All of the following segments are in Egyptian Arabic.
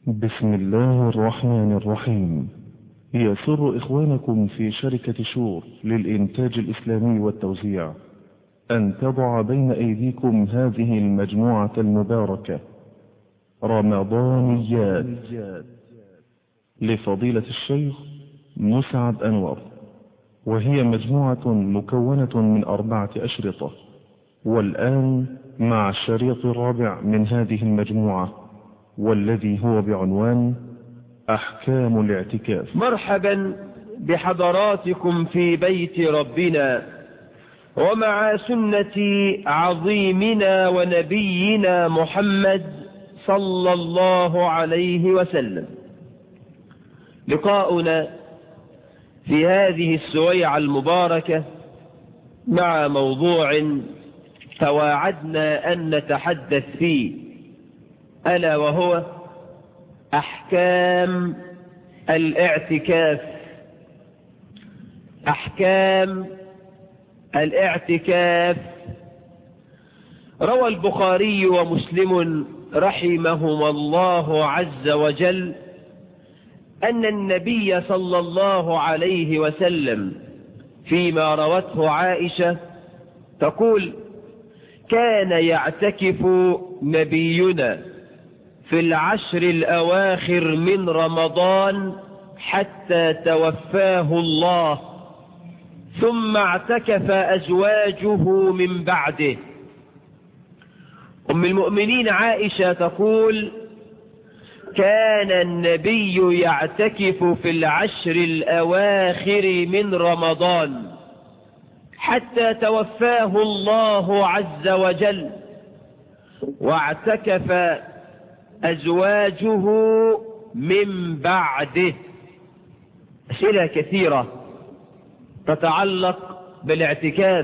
بسم الله الرحمن الرحيم يسر إخوانكم في شركة شور للإنتاج الإسلامي والتوزيع أن تضع بين أيديكم هذه المجموعة المباركة رمضانيات لفضيلة الشيخ مسعد أنور وهي مجموعة مكونة من أربعة أشرطة والآن مع الشريط الرابع من هذه المجموعة والذي هو بعنوان أحكام الاعتكاف مرحبا بحضراتكم في بيت ربنا ومع سنة عظيمنا ونبينا محمد صلى الله عليه وسلم لقاؤنا في هذه السويعة المباركة مع موضوع تواعدنا أن نتحدث فيه ألا وهو أحكام الاعتكاف أحكام الاعتكاف روى البخاري ومسلم رحمهما الله عز وجل أن النبي صلى الله عليه وسلم فيما روته عائشة تقول كان يعتكف نبينا في العشر الأواخر من رمضان حتى توفاه الله ثم اعتكف أزواجه من بعده أم المؤمنين عائشة تقول كان النبي يعتكف في العشر الأواخر من رمضان حتى توفاه الله عز وجل واعتكف أزواجه من بعده أسئلة كثيرة تتعلق بالاعتكاف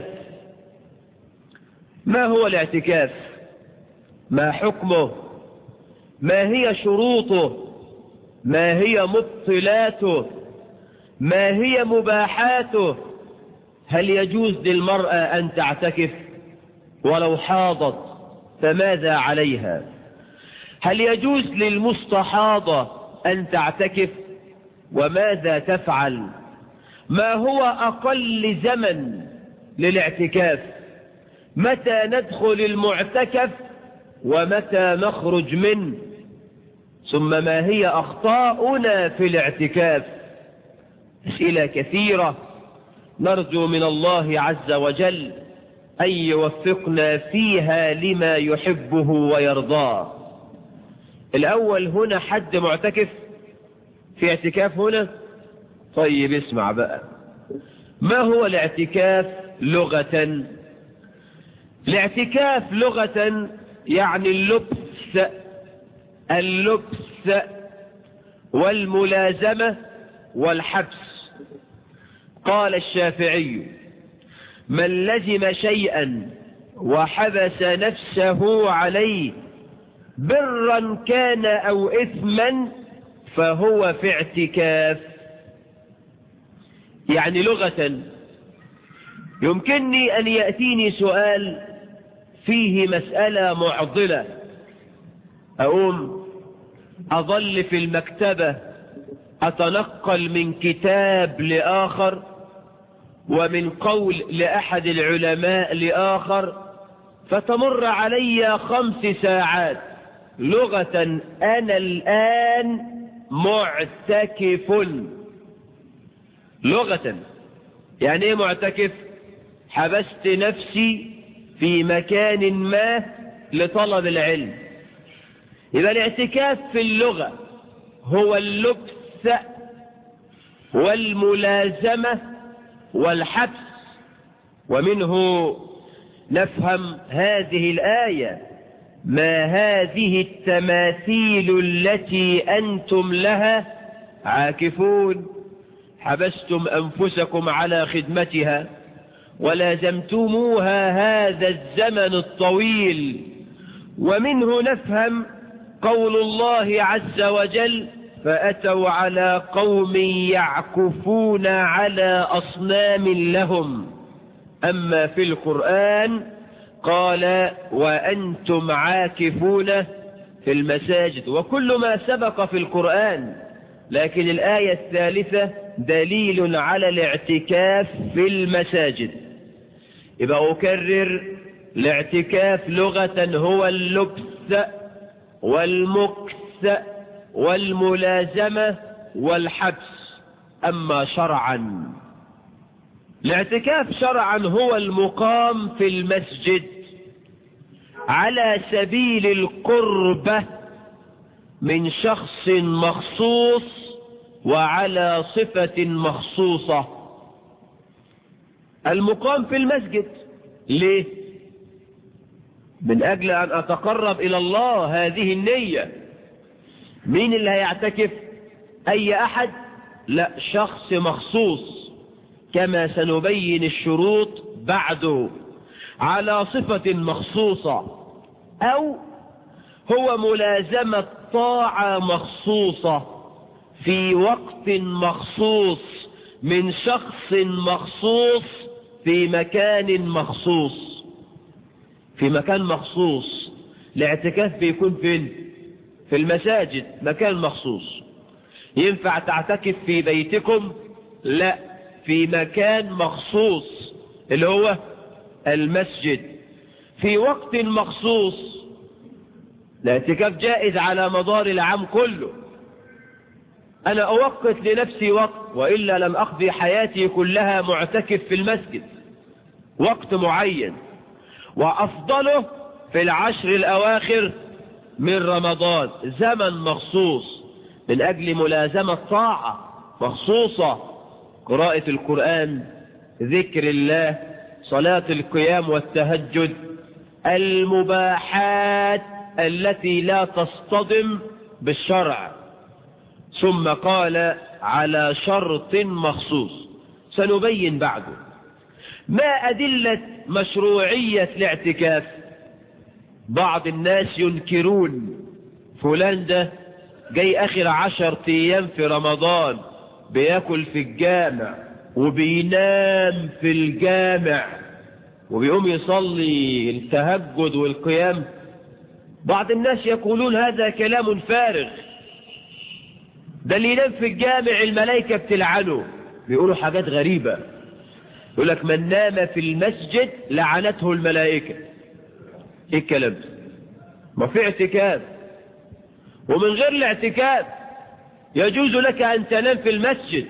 ما هو الاعتكاف ما حكمه ما هي شروطه ما هي مبطلاته ما هي مباحاته هل يجوز للمرأة أن تعتكف ولو حاضت فماذا عليها هل يجوز للمستحاضة أن تعتكف وماذا تفعل ما هو أقل زمن للاعتكاف متى ندخل المعتكف ومتى نخرج منه ثم ما هي أخطاؤنا في الاعتكاف أسئلة كثيرة نرجو من الله عز وجل أن يوفقنا فيها لما يحبه ويرضاه الأول هنا حد معتكف في اعتكاف هنا طيب اسمع بقى ما هو الاعتكاف لغة الاعتكاف لغة يعني اللبس اللبس والملازمة والحبس قال الشافعي من لزم شيئا وحبس نفسه عليه برا كان أو إثما فهو في اعتكاف يعني لغة يمكنني أن يأتيني سؤال فيه مسألة معضلة أقوم أظل في المكتبة أتنقل من كتاب لآخر ومن قول لأحد العلماء لآخر فتمر علي خمس ساعات لغة أنا الآن معتكف لغة يعني ايه معتكف حبست نفسي في مكان ما لطلب العلم يبقى الاعتكاف في اللغة هو اللبس والملازمة والحبس ومنه نفهم هذه الآية ما هذه التماثيل التي أنتم لها عاكفون حبستم أنفسكم على خدمتها ولازمتموها هذا الزمن الطويل ومنه نفهم قول الله عز وجل فأتوا على قوم يعكفون على أصنام لهم أما في القرآن قال وأنتم عاكفون في المساجد وكل ما سبق في القرآن لكن الآية الثالثة دليل على الاعتكاف في المساجد يبقى أكرر الاعتكاف لغة هو اللبس والمكس والملازمة والحبس أما شرعا الاعتكاف شرعا هو المقام في المسجد على سبيل القربة من شخص مخصوص وعلى صفة مخصوصة المقام في المسجد ليه من أجل أن أتقرب إلى الله هذه النية مين اللي هيعتكف أي أحد لا شخص مخصوص كما سنبين الشروط بعده على صفة مخصوصة أو هو ملازمة طاعة مخصوصة في وقت مخصوص من شخص مخصوص في مكان مخصوص في مكان مخصوص الاعتكاف بيكون فين في المساجد مكان مخصوص ينفع تعتكف في بيتكم لا في مكان مخصوص اللي هو المسجد في وقت مخصوص الاعتكاف جائز على مدار العام كله أنا أوقت لنفسي وقت وإلا لم أقضي حياتي كلها معتكف في المسجد وقت معين وأفضله في العشر الأواخر من رمضان زمن مخصوص من أجل ملازمة طاعة مخصوصة قراءة القرآن ذكر الله صلاة القيام والتهجد المباحات التي لا تصطدم بالشرع ثم قال على شرط مخصوص سنبين بعده ما أدلة مشروعية الاعتكاف بعض الناس ينكرون فلان ده جاي آخر عشر أيام في رمضان بياكل في الجامع وبينام في الجامع وبيقوم يصلي التهجد والقيام بعض الناس يقولون هذا كلام فارغ ده اللي ينام في الجامع الملائكة بتلعنه بيقولوا حاجات غريبة يقول لك من نام في المسجد لعنته الملائكة ايه الكلام ده ما في اعتكاف ومن غير الاعتكاف يجوز لك ان تنام في المسجد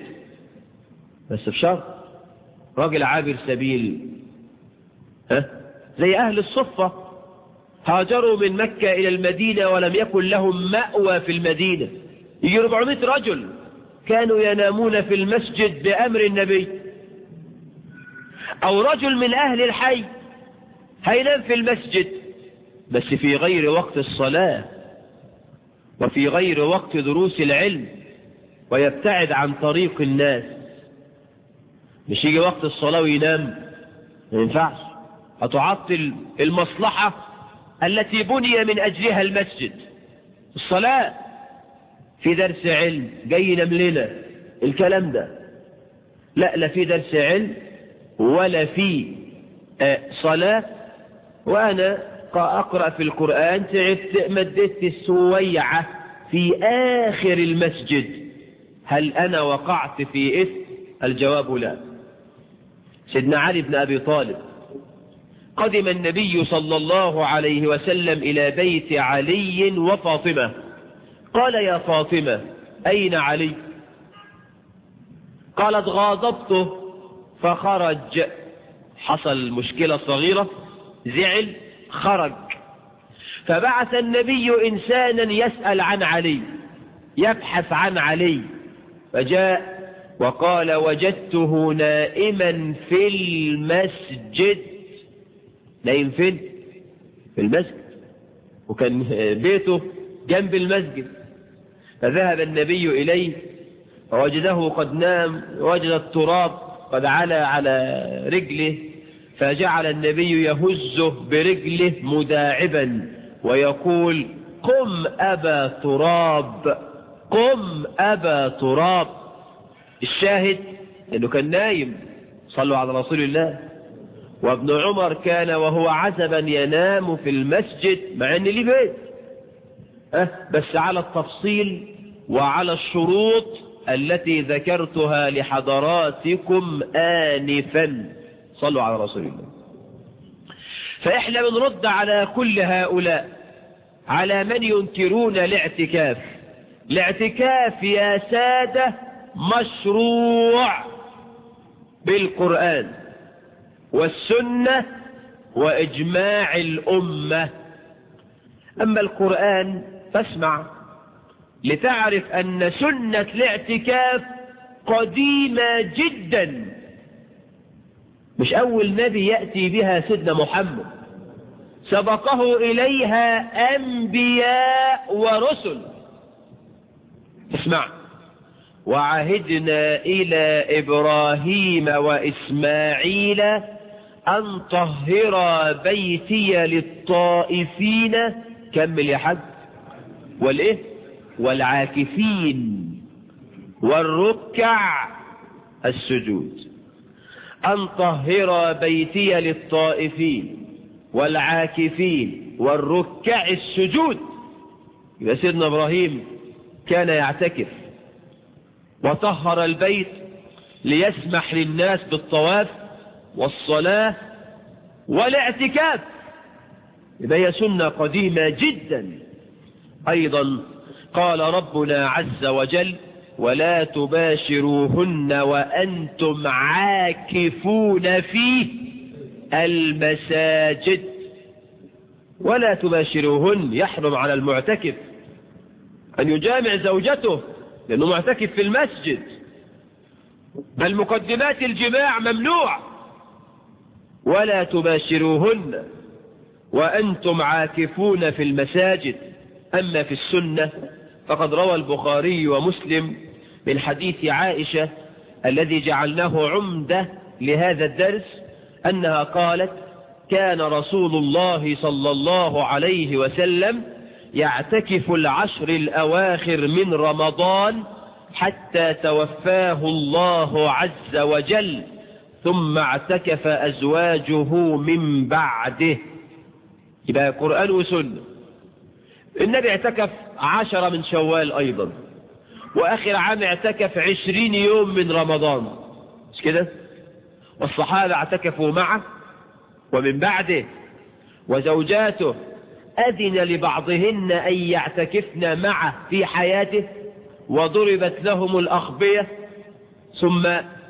بس بشرط راجل عابر سبيل ها زي اهل الصفة هاجروا من مكة الى المدينة ولم يكن لهم مأوى في المدينة يجي 400 رجل كانوا ينامون في المسجد بأمر النبي أو رجل من أهل الحي هينام في المسجد بس في غير وقت الصلاة وفي غير وقت دروس العلم ويبتعد عن طريق الناس مش يجي وقت الصلاة وينام ما ينفعش هتعطل المصلحة التي بني من أجلها المسجد الصلاة في درس علم جاي ينام لنا الكلام ده لا لا في درس علم ولا في صلاة وأنا أقرأ في القرآن تعبت مددت السويعة في آخر المسجد هل أنا وقعت في إثم الجواب لا سيدنا علي بن أبي طالب قدم النبي صلى الله عليه وسلم إلى بيت علي وفاطمة قال يا فاطمة أين علي قالت غاضبته فخرج حصل مشكلة صغيرة زعل خرج فبعث النبي إنسانا يسأل عن علي يبحث عن علي فجاء وقال وجدته نائما في المسجد نايم فين في المسجد وكان بيته جنب المسجد فذهب النبي إليه فوجده قد نام وجد التراب قد علا على رجله فجعل النبي يهزه برجله مداعبا ويقول قم أبا تراب قم أبا تراب الشاهد أنه كان نايم صلوا على رسول الله وابن عمر كان وهو عزبا ينام في المسجد مع أن ليه بيت أه بس على التفصيل وعلى الشروط التي ذكرتها لحضراتكم آنفا صلوا على رسول الله فإحنا بنرد على كل هؤلاء على من ينكرون الاعتكاف الاعتكاف يا سادة مشروع بالقرآن والسنة وإجماع الأمة أما القرآن فاسمع لتعرف أن سنة الاعتكاف قديمة جدا مش أول نبي يأتي بها سيدنا محمد سبقه إليها أنبياء ورسل اسمع وعهدنا إلى إبراهيم وإسماعيل أن طهر بيتي للطائفين كمل يا حد والإيه والعاكفين والركع السجود أن طهر بيتي للطائفين والعاكفين والركع السجود يبقى سيدنا إبراهيم كان يعتكف وطهر البيت ليسمح للناس بالطواف والصلاة والاعتكاف يبقى هي سنة قديمة جدا أيضا قال ربنا عز وجل ولا تباشروهن وأنتم عاكفون في المساجد ولا تباشروهن يحرم على المعتكف أن يجامع زوجته لأنه معتكف في المسجد بل مقدمات الجماع ممنوع ولا تباشروهن وأنتم عاكفون في المساجد أما في السنة فقد روى البخاري ومسلم من حديث عائشة الذي جعلناه عمدة لهذا الدرس أنها قالت كان رسول الله صلى الله عليه وسلم يعتكف العشر الأواخر من رمضان حتى توفاه الله عز وجل ثم اعتكف أزواجه من بعده يبقى قرآن وسنة النبي اعتكف عشرة من شوال أيضا وآخر عام اعتكف عشرين يوم من رمضان مش كده والصحابة اعتكفوا معه ومن بعده وزوجاته أذن لبعضهن أن يعتكفن معه في حياته وضربت لهم الأخبية ثم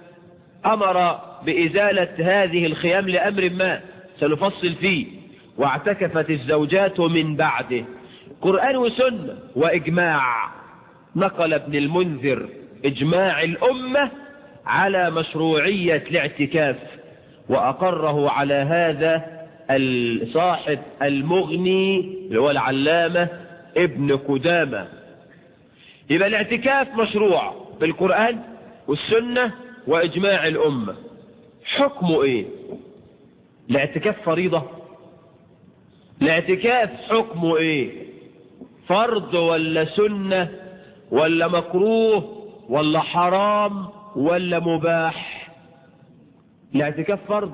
أمر بإزالة هذه الخيام لأمر ما سنفصل فيه واعتكفت الزوجات من بعده قرآن وسنة وإجماع نقل ابن المنذر إجماع الأمة على مشروعية الاعتكاف وأقره على هذا الصاحب المغني اللي هو العلامة ابن قدامة يبقى الاعتكاف مشروع بالقرآن والسنة وإجماع الأمة حكمه إيه الاعتكاف فريضة الاعتكاف حكمه إيه فرض ولا سنة ولا مكروه ولا حرام ولا مباح الاعتكاف فرض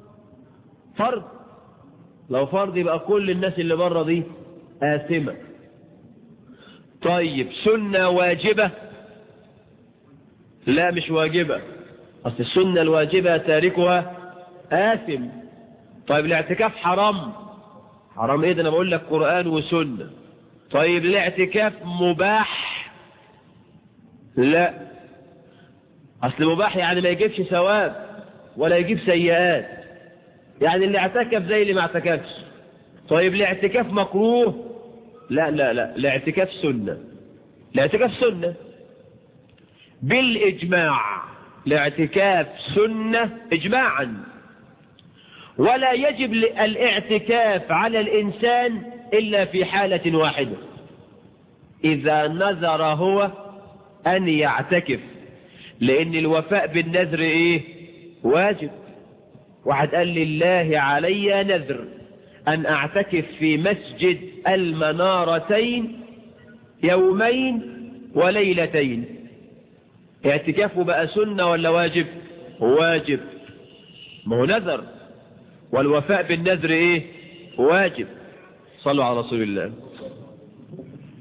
فرض لو فرض يبقى كل الناس اللي بره دي آثمة طيب سنة واجبة لا مش واجبة أصل السنة الواجبة تاركها آثم طيب الاعتكاف حرام حرام ايه ده انا بقول لك قرآن وسنة طيب الاعتكاف مباح لا اصل مباح يعني ما يجيبش ثواب ولا يجيب سيئات يعني اللي اعتكف زي اللي ما اعتكفش طيب الاعتكاف مكروه لا لا لا الاعتكاف سنة الاعتكاف سنة بالإجماع الاعتكاف سنة إجماعا ولا يجب الاعتكاف على الإنسان إلا في حالة واحدة إذا نذر هو أن يعتكف لأن الوفاء بالنذر إيه واجب واحد قال لله علي نذر أن أعتكف في مسجد المنارتين يومين وليلتين اعتكافه بقى سنة ولا واجب واجب ما هو نذر والوفاء بالنذر ايه واجب صلوا على رسول الله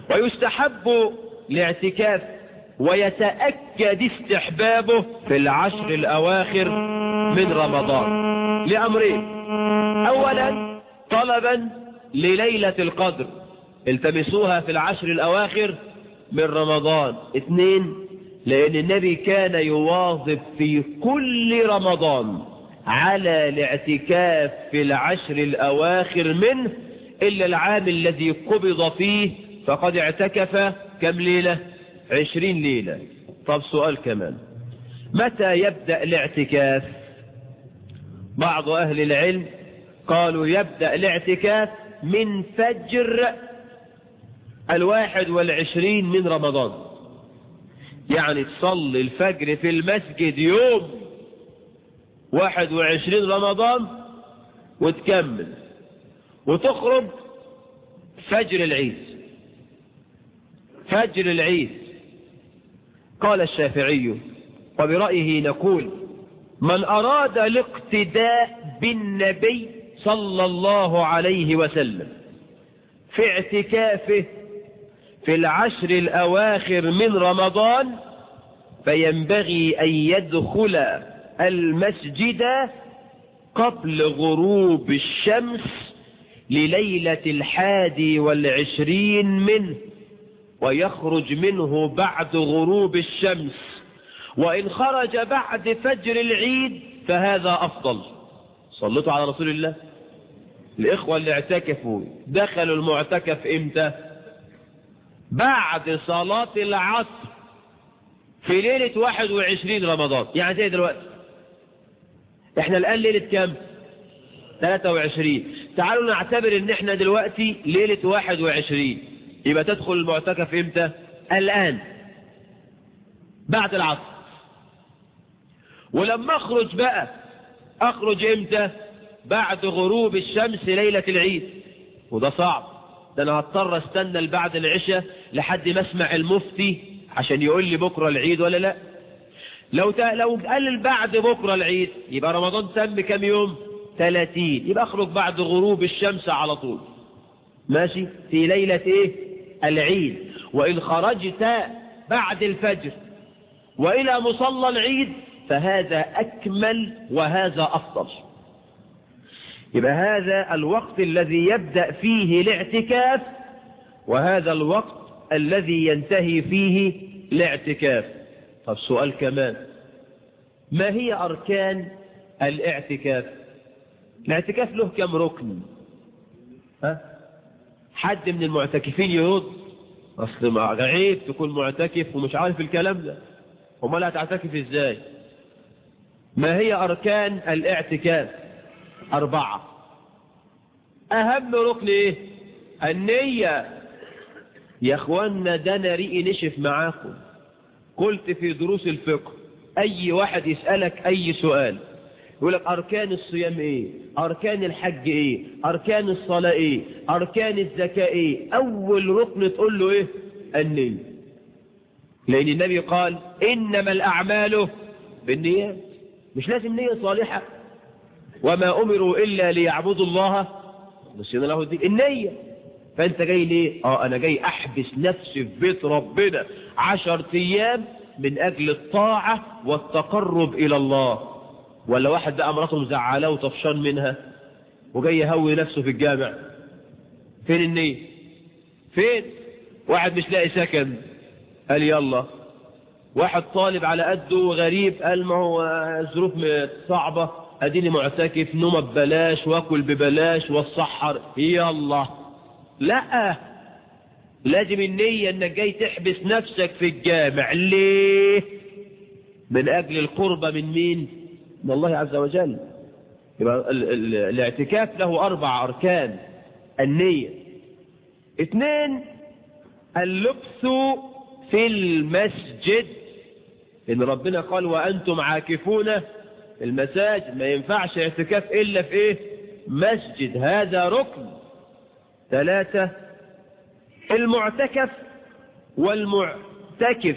ويستحب الاعتكاف ويتأكد استحبابه في العشر الأواخر من رمضان لأمرين أولا طلبا لليلة القدر التمسوها في العشر الأواخر من رمضان اثنين لأن النبي كان يواظب في كل رمضان على الاعتكاف في العشر الأواخر منه إلا العام الذي قبض فيه فقد اعتكف كم ليلة عشرين ليلة طب سؤال كمان متى يبدأ الاعتكاف بعض أهل العلم قالوا يبدأ الاعتكاف من فجر الواحد والعشرين من رمضان يعني تصلي الفجر في المسجد يوم واحد وعشرين رمضان وتكمل وتخرج فجر العيد فجر العيد قال الشافعي وبرأيه نقول من أراد الاقتداء بالنبي صلى الله عليه وسلم في اعتكافه في العشر الأواخر من رمضان فينبغي أن يدخل المسجد قبل غروب الشمس لليلة الحادي والعشرين منه ويخرج منه بعد غروب الشمس وإن خرج بعد فجر العيد فهذا أفضل صلتوا على رسول الله الإخوة اللي اعتكفوا دخلوا المعتكف إمتى بعد صلاة العصر في ليلة 21 رمضان يعني زي دلوقتي احنا الآن ليلة كام 23 تعالوا نعتبر ان احنا دلوقتي ليلة 21 يبقى تدخل المعتكف امتى الآن بعد العصر ولما اخرج بقى اخرج امتى بعد غروب الشمس ليلة العيد وده صعب ده انا هضطر استنى لبعد العشاء لحد ما اسمع المفتي عشان يقول لي بكرة العيد ولا لا لو ت... لو قال بعد بكرة العيد يبقى رمضان تم كام يوم 30 يبقى اخرج بعد غروب الشمس على طول ماشي في ليلة ايه العيد وان خرجت بعد الفجر والى مصلى العيد فهذا اكمل وهذا افضل يبقى هذا الوقت الذي يبدأ فيه الاعتكاف وهذا الوقت الذي ينتهي فيه الاعتكاف طب سؤال كمان ما هي أركان الاعتكاف الاعتكاف له كم ركن ها؟ حد من المعتكفين يرد أصل عيب تكون معتكف ومش عارف الكلام ده وما لا تعتكف ازاي ما هي أركان الاعتكاف أربعة أهم ركن إيه النية يا أخوانا ده أنا ريقي نشف معاكم قلت في دروس الفقه أي واحد يسألك أي سؤال يقول لك أركان الصيام إيه أركان الحج إيه أركان الصلاة إيه أركان الزكاة إيه أول ركن تقول له إيه النية لأن النبي قال إنما الأعمال بالنيات مش لازم نية صالحة وما أمروا إلا ليعبدوا الله نسينا له الدين النية فأنت جاي ليه آه أنا جاي أحبس نفسي في بيت ربنا عشر أيام من أجل الطاعة والتقرب إلى الله ولا واحد بقى مراته مزعلاه وطفشان منها وجاي يهوي نفسه في الجامع فين النية فين واحد مش لاقي سكن قال يلا واحد طالب على قده وغريب قال ما هو الظروف صعبة اديني معتكف نوم ببلاش واكل ببلاش والصحر يلا لا لازم النية انك جاي تحبس نفسك في الجامع ليه من اجل القربة من مين من الله عز وجل يبقى ال ال الاعتكاف له اربع اركان النية اثنين اللبث في المسجد ان ربنا قال وانتم عاكفون المساجد ما ينفعش اعتكاف إلا في إيه مسجد هذا ركن ثلاثة المعتكف والمعتكف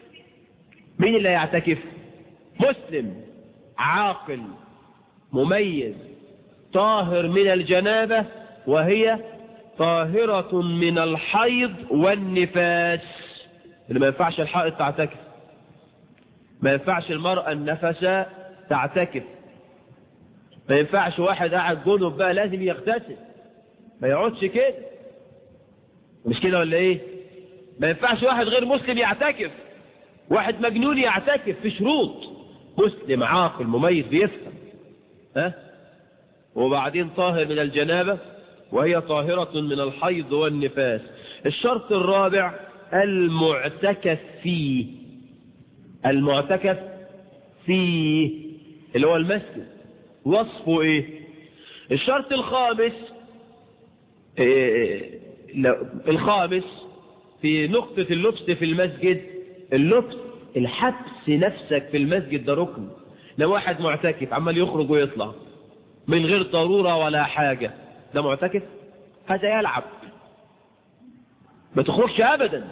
مين اللي يعتكف مسلم عاقل مميز طاهر من الجنابة وهي طاهرة من الحيض والنفاس اللي ما ينفعش الحائض تعتكف ما ينفعش المرأة النفساء تعتكف ما ينفعش واحد قاعد جنب بقى لازم يغتسل ما يقعدش كده مش كده ولا ايه ما ينفعش واحد غير مسلم يعتكف واحد مجنون يعتكف في شروط مسلم عاقل مميز بيفهم ها وبعدين طاهر من الجنابة وهي طاهرة من الحيض والنفاس الشرط الرابع المعتكف فيه المعتكف فيه اللي هو المسجد وصفه ايه الشرط الخامس إيه الخامس في نقطة اللبس في المسجد اللبس الحبس نفسك في المسجد ده ركن لو واحد معتكف عمال يخرج ويطلع من غير ضرورة ولا حاجة ده معتكف هذا يلعب ما تخرجش أبدا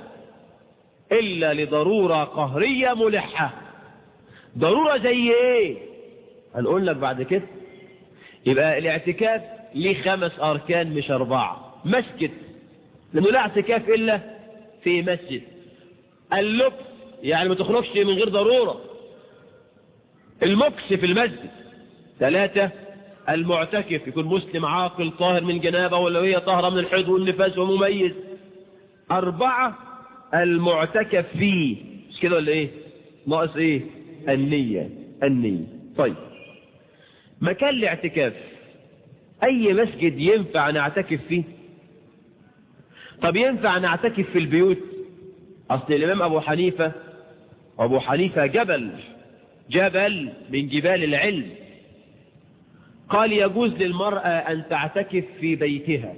إلا لضرورة قهرية ملحة ضرورة زي ايه هنقول لك بعد كده يبقى الاعتكاف ليه خمس أركان مش أربعة مسجد لأنه لا اعتكاف إلا في مسجد اللبس يعني ما تخرجش من غير ضرورة المكس في المسجد ثلاثة المعتكف يكون مسلم عاقل طاهر من جنابه ولا هي طاهرة من الحيض والنفاس ومميز أربعة المعتكف فيه مش كده ولا ايه ناقص ايه النية النية طيب مكان الاعتكاف اي مسجد ينفع نعتكف فيه طب ينفع نعتكف في البيوت اصل الامام ابو حنيفة ابو حنيفة جبل جبل من جبال العلم قال يجوز للمرأة ان تعتكف في بيتها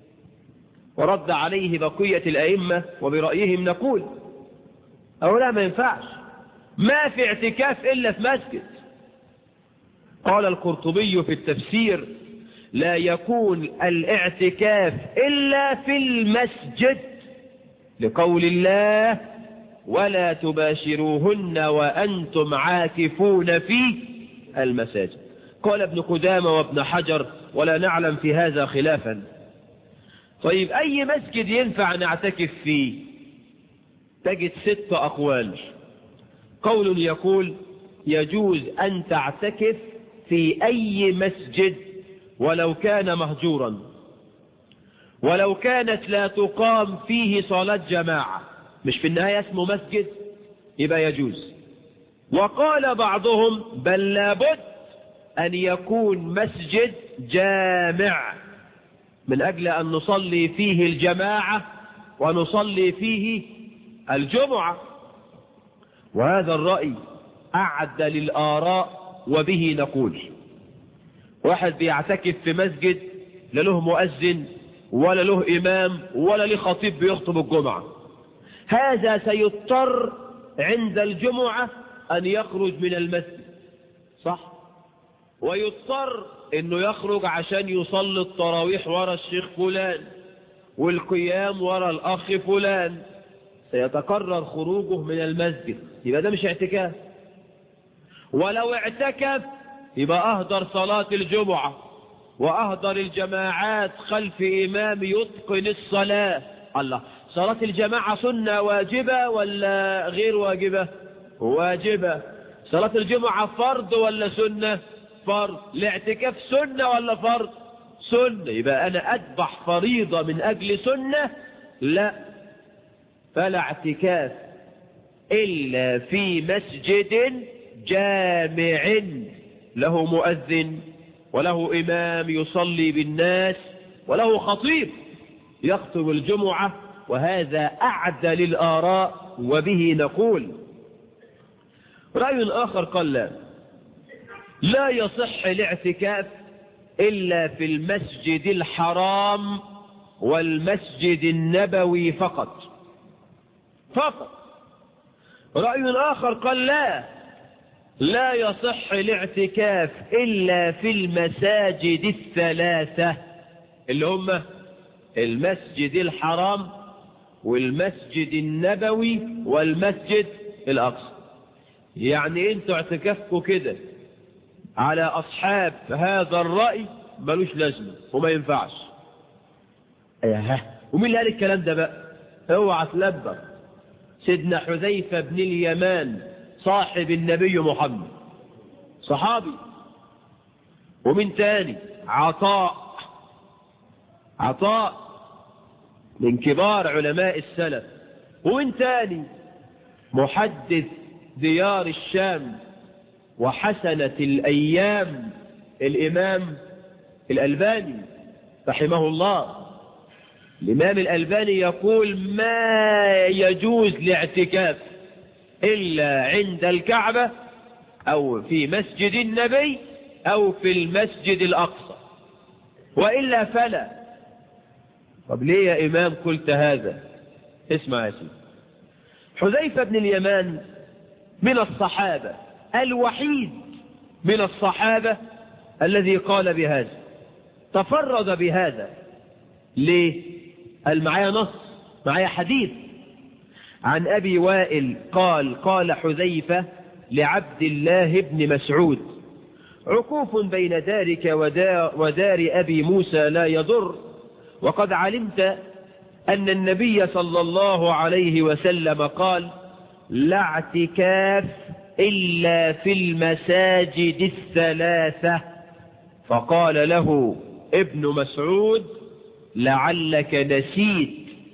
ورد عليه بقية الأئمة وبرأيهم نقول أو لا ما ينفعش ما في اعتكاف إلا في مسجد قال القرطبي في التفسير لا يكون الاعتكاف إلا في المسجد لقول الله ولا تباشروهن وأنتم عاكفون في المساجد قال ابن قدامة وابن حجر ولا نعلم في هذا خلافا طيب أي مسجد ينفع نعتكف فيه تجد ست أقوال قول يقول يجوز أن تعتكف في أي مسجد ولو كان مهجورا ولو كانت لا تقام فيه صلاة جماعة مش في النهاية اسمه مسجد يبقى يجوز وقال بعضهم بل لابد أن يكون مسجد جامع من أجل أن نصلي فيه الجماعة ونصلي فيه الجمعة وهذا الرأي أعد للآراء وبه نقول واحد بيعتكف في مسجد لا له مؤذن ولا له إمام ولا له خطيب بيخطب الجمعة هذا سيضطر عند الجمعة أن يخرج من المسجد صح ويضطر انه يخرج عشان يصلي التراويح ورا الشيخ فلان والقيام ورا الاخ فلان سيتكرر خروجه من المسجد يبقى ده مش اعتكاف ولو اعتكف يبقى اهدر صلاة الجمعة واهدر الجماعات خلف امام يتقن الصلاة الله صلاة الجماعة سنة واجبة ولا غير واجبة واجبة صلاة الجمعة فرض ولا سنة فرض الاعتكاف سنة ولا فرض سنة يبقى أنا أذبح فريضة من أجل سنة لا فلا اعتكاف إلا في مسجد جامع له مؤذن وله إمام يصلي بالناس وله خطيب يخطب الجمعة وهذا أعدى للآراء وبه نقول رأي آخر قال لا لا يصح الاعتكاف إلا في المسجد الحرام والمسجد النبوي فقط فقط رأي آخر قال لا لا يصح الاعتكاف إلا في المساجد الثلاثة اللي هم المسجد الحرام والمسجد النبوي والمسجد الأقصى يعني انتوا اعتكافكم كده على أصحاب هذا الرأي ملوش لازمة وما ينفعش ايه ومين اللي قال الكلام ده بقى اوعى تلبر سيدنا حذيفة بن اليمان صاحب النبي محمد صحابي ومن تاني عطاء عطاء من كبار علماء السلف ومن تاني محدث ديار الشام وحسنة الأيام الإمام الألباني رحمه الله الإمام الألباني يقول ما يجوز لاعتكاف إلا عند الكعبة أو في مسجد النبي أو في المسجد الأقصى وإلا فلا طب ليه يا إمام قلت هذا اسمع يا سيدي حذيفة بن اليمان من الصحابة الوحيد من الصحابة الذي قال بهذا تفرد بهذا ليه قال معايا نص معايا حديث عن أبي وائل قال قال حذيفة لعبد الله بن مسعود عكوف بين دارك ودار, ودار أبي موسى لا يضر وقد علمت أن النبي صلى الله عليه وسلم قال لا اعتكاف إلا في المساجد الثلاثة فقال له ابن مسعود لعلك نسيت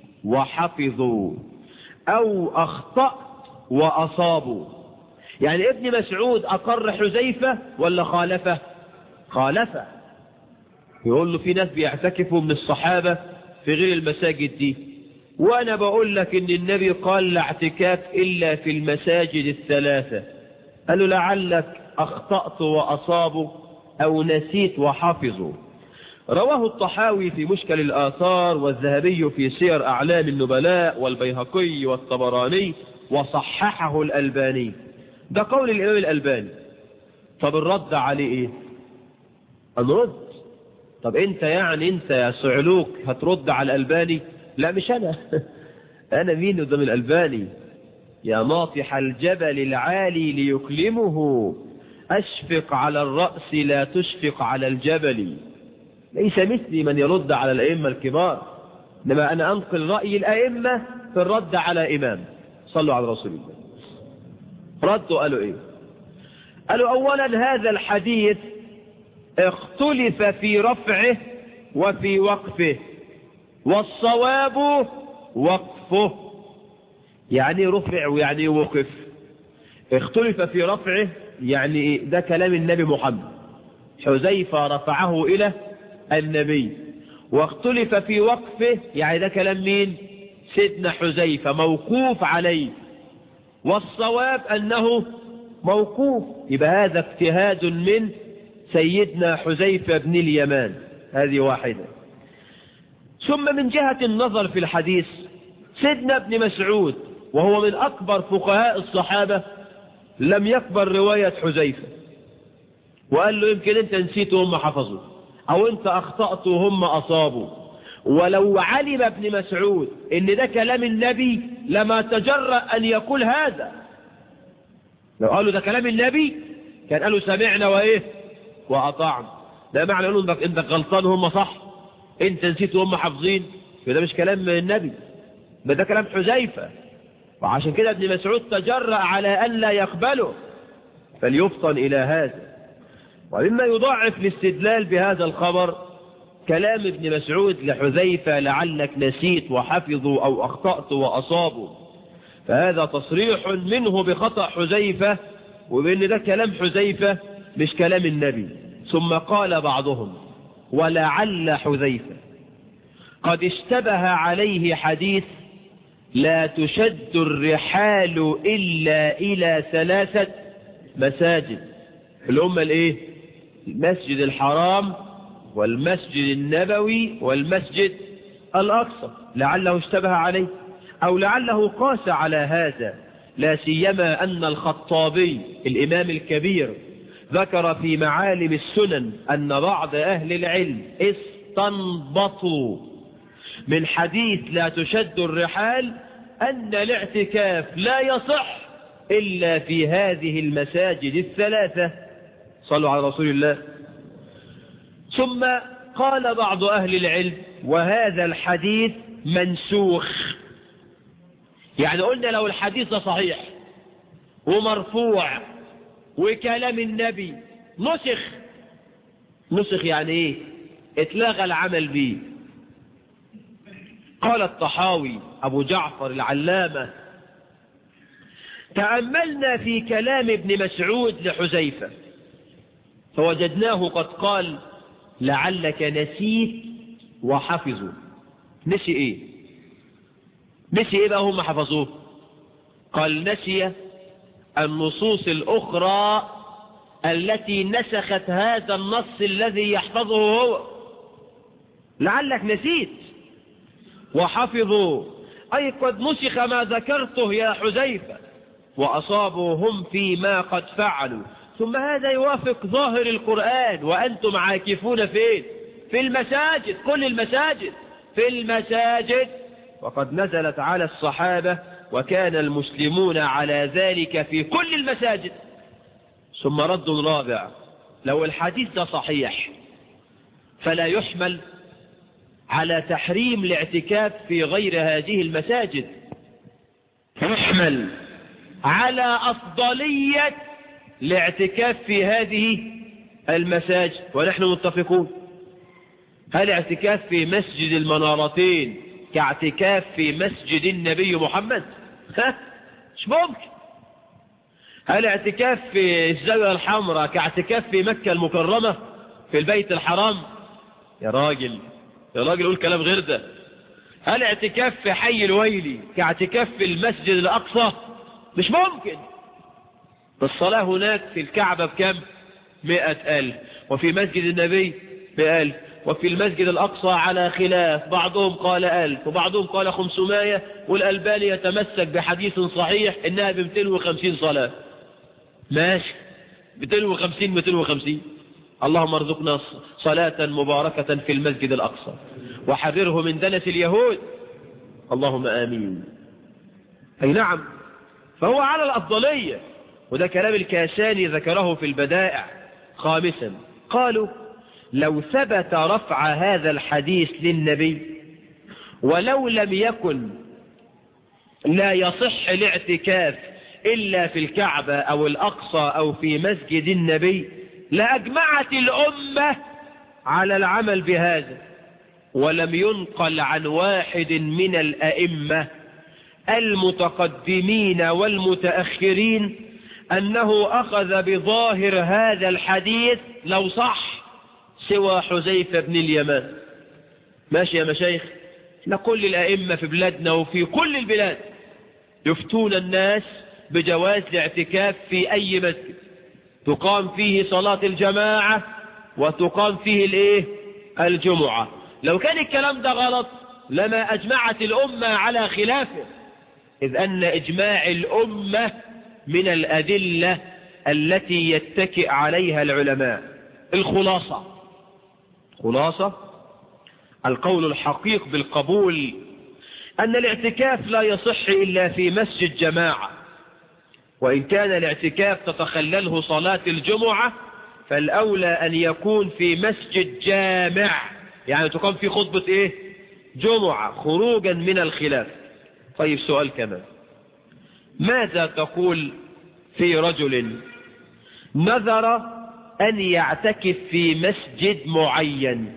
وحفظوا أو أخطأت وأصابوا يعني ابن مسعود أقر حذيفة ولا خالفه خالفه يقول له في ناس بيعتكفوا من الصحابة في غير المساجد دي وأنا بقول لك إن النبي قال لا اعتكاف إلا في المساجد الثلاثة قال له لعلك أخطأت وأصابوا أو نسيت وحافظوا رواه الطحاوي في مشكل الآثار والذهبي في سير أعلام النبلاء والبيهقي والطبراني وصححه الألباني ده قول الإمام الألباني طب الرد عليه إيه الرد طب انت يعني انت يا صعلوك هترد على الألباني لا مش أنا أنا مين قدام الألباني يا ناطح الجبل العالي ليكلمه أشفق على الرأس لا تشفق على الجبل ليس مثلي من يرد على الأئمة الكبار إنما أنا أنقل رأي الأئمة في الرد على إمام صلوا على رسول الله ردوا قالوا إيه قالوا أولا هذا الحديث اختلف في رفعه وفي وقفه والصواب وقفه يعني رفع ويعني وقف اختلف في رفعه يعني ده كلام النبي محمد حذيفة رفعه إلى النبي واختلف في وقفه يعني ده كلام مين سيدنا حذيفة موقوف عليه والصواب أنه موقوف يبقى هذا اجتهاد من سيدنا حذيفة بن اليمان هذه واحدة ثم من جهة النظر في الحديث سيدنا ابن مسعود وهو من أكبر فقهاء الصحابة لم يكبر رواية حذيفة وقال له يمكن انت نسيت وهم حفظوا او انت اخطأت وهم اصابوا ولو علم ابن مسعود ان ده كلام النبي لما تجرأ ان يقول هذا لو قالوا ده كلام النبي كان قالوا سمعنا وايه واطعنا ده معنى يقولوا انك انت غلطان وهم صح انت نسيت وهم حافظين ده مش كلام النبي ده كلام حذيفة وعشان كده ابن مسعود تجرأ على أن لا يقبله فليفطن إلى هذا ومما يضاعف الاستدلال بهذا الخبر كلام ابن مسعود لحذيفة لعلك نسيت وحفظوا أو أخطأت وأصابوا فهذا تصريح منه بخطأ حذيفة وبأن ده كلام حذيفة مش كلام النبي ثم قال بعضهم ولعل حذيفة قد اشتبه عليه حديث لا تشد الرحال إلا إلى ثلاثة مساجد الأمة الإيه المسجد الحرام والمسجد النبوي والمسجد الأقصى لعله اشتبه عليه أو لعله قاس على هذا لا سيما أن الخطابي الإمام الكبير ذكر في معالم السنن أن بعض أهل العلم استنبطوا من حديث لا تشد الرحال أن الاعتكاف لا يصح إلا في هذه المساجد الثلاثة صلوا على رسول الله ثم قال بعض أهل العلم وهذا الحديث منسوخ يعني قلنا لو الحديث ده صحيح ومرفوع وكلام النبي نسخ نسخ يعني ايه اتلغى العمل به قال الطحاوي ابو جعفر العلامة تأملنا في كلام ابن مسعود لحذيفة فوجدناه قد قال لعلك نسيت وحفظوا نسي ايه نسي ايه بقى هم حفظوه قال نسي النصوص الاخرى التي نسخت هذا النص الذي يحفظه هو لعلك نسيت وحفظوا أي قد نسخ ما ذكرته يا حذيفة وأصابوا هم فيما قد فعلوا ثم هذا يوافق ظاهر القرآن وأنتم عاكفون فين في المساجد كل المساجد في المساجد وقد نزلت على الصحابة وكان المسلمون على ذلك في كل المساجد ثم رد رابع لو الحديث ده صحيح فلا يحمل على تحريم الاعتكاف في غير هذه المساجد يحمل على أفضلية الاعتكاف في هذه المساجد ونحن متفقون هل اعتكاف في مسجد المنارتين كاعتكاف في مسجد النبي محمد ها مش ممكن هل اعتكاف في الزاوية الحمراء كاعتكاف في مكة المكرمة في البيت الحرام يا راجل يا راجل قول كلام غير ده هل اعتكاف في حي الويلي كاعتكاف في المسجد الأقصى مش ممكن الصلاة هناك في الكعبة بكم مئة ألف وفي مسجد النبي بألف وفي المسجد الأقصى على خلاف بعضهم قال ألف وبعضهم قال خمسمائة والألباني يتمسك بحديث صحيح إنها بمتين وخمسين صلاة ماشي 250 250 اللهم ارزقنا صلاة مباركة في المسجد الأقصى وحذره من دنس اليهود اللهم آمين أي نعم فهو على الأفضلية وده كلام الكاساني ذكره في البدائع خامسا قالوا لو ثبت رفع هذا الحديث للنبي ولو لم يكن لا يصح الاعتكاف إلا في الكعبة أو الأقصى أو في مسجد النبي لأجمعت الأمة على العمل بهذا ولم ينقل عن واحد من الأئمة المتقدمين والمتأخرين أنه أخذ بظاهر هذا الحديث لو صح سوى حذيفة بن اليمان ماشي يا مشايخ لكل الأئمة في بلادنا وفي كل البلاد يفتون الناس بجواز الاعتكاف في أي مسجد تقام فيه صلاة الجماعة وتقام فيه الايه الجمعة لو كان الكلام ده غلط لما أجمعت الأمة على خلافه إذ أن إجماع الأمة من الأدلة التي يتكئ عليها العلماء الخلاصة خلاصة القول الحقيق بالقبول أن الاعتكاف لا يصح إلا في مسجد جماعة وإن كان الاعتكاف تتخلله صلاة الجمعة فالأولى أن يكون في مسجد جامع يعني تقام في خطبة إيه جمعة خروجا من الخلاف طيب سؤال كمان ماذا تقول في رجل نذر أن يعتكف في مسجد معين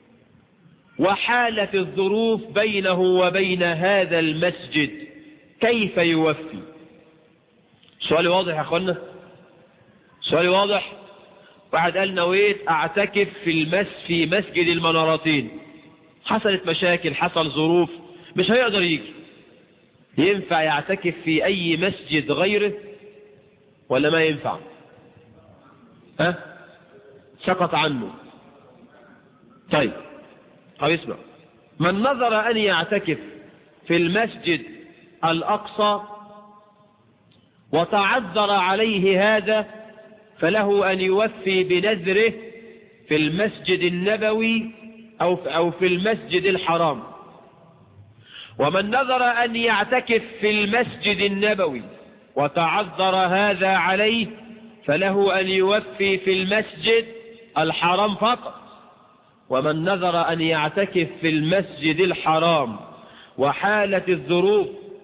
وحالت الظروف بينه وبين هذا المسجد كيف يوفي سؤالي واضح يا أخوانا سؤالي واضح واحد قال نويت أعتكف في المس في مسجد المنارتين حصلت مشاكل حصل ظروف مش هيقدر يجي ينفع يعتكف في أي مسجد غيره ولا ما ينفع ها سقط عنه طيب طيب اسمع من نظر أن يعتكف في المسجد الأقصى وتعذر عليه هذا فله أن يوفي بنذره في المسجد النبوي أو أو في المسجد الحرام ومن نظر أن يعتكف في المسجد النبوي وتعذر هذا عليه فله أن يوفي في المسجد الحرام فقط ومن نذر أن يعتكف في المسجد الحرام وحالة الظروف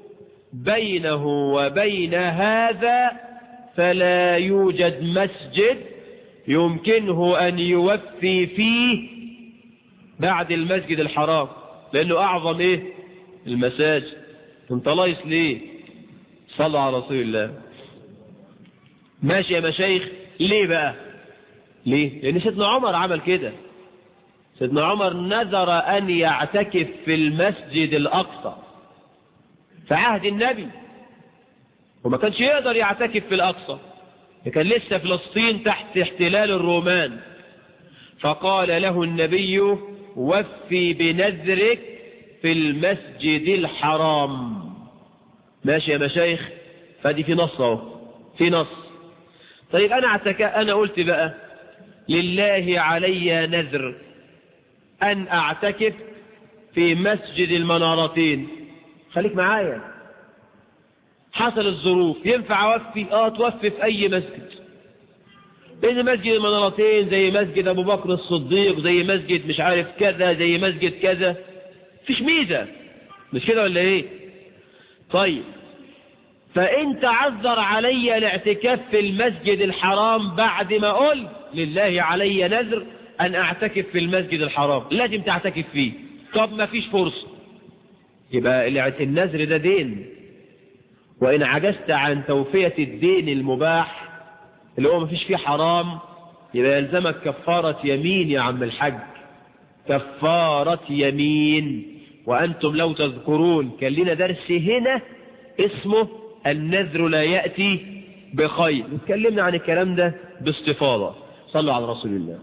بينه وبين هذا فلا يوجد مسجد يمكنه أن يوفي فيه بعد المسجد الحرام لأنه أعظم إيه المساجد انت لايس ليه صلوا على رسول الله ماشي يا مشايخ ليه بقى ليه لأن سيدنا عمر عمل كده سيدنا عمر نذر أن يعتكف في المسجد الأقصى في عهد النبي وما كانش يقدر يعتكف في الأقصى كان لسه فلسطين تحت احتلال الرومان فقال له النبي وفي بنذرك في المسجد الحرام ماشي يا مشايخ فدي في نص اهو في نص طيب انا اعتك انا قلت بقى لله علي نذر ان اعتكف في مسجد المنارتين خليك معايا حصل الظروف ينفع اوفي اه توفي في اي مسجد لان مسجد المنارتين زي مسجد ابو بكر الصديق زي مسجد مش عارف كذا زي مسجد كذا فيش ميزة مش كده ولا ايه طيب فإن تعذر علي الاعتكاف في المسجد الحرام بعد ما قلت لله علي نذر أن أعتكف في المسجد الحرام لازم تعتكف فيه طب ما فيش فرصة يبقى النذر ده دين وإن عجزت عن توفية الدين المباح اللي هو ما فيش فيه حرام يبقى يلزمك كفارة يمين يا عم الحج كفارة يمين وأنتم لو تذكرون كان لنا درس هنا اسمه النذر لا يأتي بخير اتكلمنا عن الكلام ده باستفاضة صلوا على رسول الله